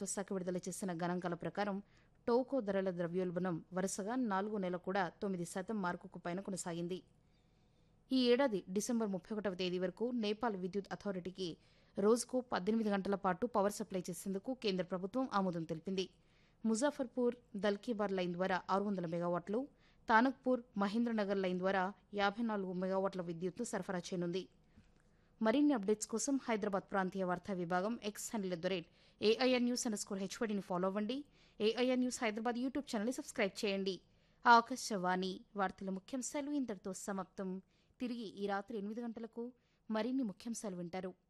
మంత్రిత్వ శాఖ విడుదల చేసిన గణాంకాల ప్రకారం టోకో ధరల ద్రవ్యోల్బణం వరుసగా నాలుగో నెల కూడా తొమ్మిది శాతం మార్కుకు పైన కొనసాగింది ఈ ఏడాది డిసెంబర్ ముప్పై ఒకటవ తేదీ వరకు నేపాల్ విద్యుత్ అథారిటీకి రోజుకు పద్దెనిమిది గంటల పాటు పవర్ సప్లై చేసేందుకు కేంద్ర ప్రభుత్వం ఆమోదం తెలిపింది ముజాఫర్పూర్ దల్కీబార్ లైన్ ద్వారా ఆరు వందల మెగావాట్లు తానక్పూర్ మహేంద్రనగర్ లైన్ ద్వారా యాభై నాలుగు మెగావాట్ల విద్యుత్ను సరఫరా చేయనుంది మరిన్ని అప్డేట్స్ కోసం హైదరాబాద్ ప్రాంతీయ వార్తా విభాగం X handle at the rate AIR news underscore హెచ్వడిని ఫాలో అవ్వండి ఏఐఆర్ న్యూస్ హైదరాబాద్ యూట్యూబ్ ఛానల్ని సబ్స్క్రైబ్ చేయండి ఆకాశవాణి వార్తల ముఖ్యాంశాలు ఇంతటితో సమాప్తం తిరిగి ఈ రాత్రి ఎనిమిది గంటలకు మరిన్ని ముఖ్యాంశాలు వింటారు